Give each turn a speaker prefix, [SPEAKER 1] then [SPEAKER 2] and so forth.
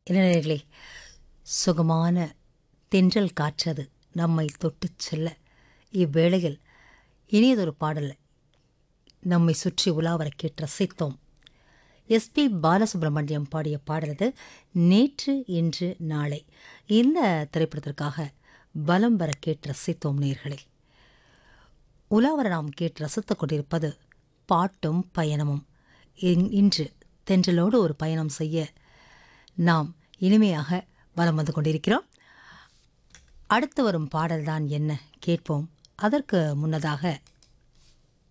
[SPEAKER 1] இளைஞர்களே சுகமான தென்றல் காற்றது நம்மை தொட்டுச் செல்ல இவ்வேளையில் இனியதொரு பாடல் நம்மை சுற்றி உலாவர கேட்டு ரசித்தோம் எஸ்பி பாலசுப்ரமணியம் பாடிய பாடலது நேற்று இன்று நாளை இந்த திரைப்படத்திற்காக பலம் வர கேட்டு ரசித்தோம் நேர்களே உலாவர நாம் கேட்டு ரசித்துக் கொண்டிருப்பது பாட்டும் பயணமும் இன்- இன்று தென்றலோடு ஒரு பயணம் செய்ய நாம் இனிமையாக வலம் வந்து கொண்டிருக்கிறோம் அடுத்து வரும் பாடல்தான் என்ன கேட்போம் அதற்கு முன்னதாக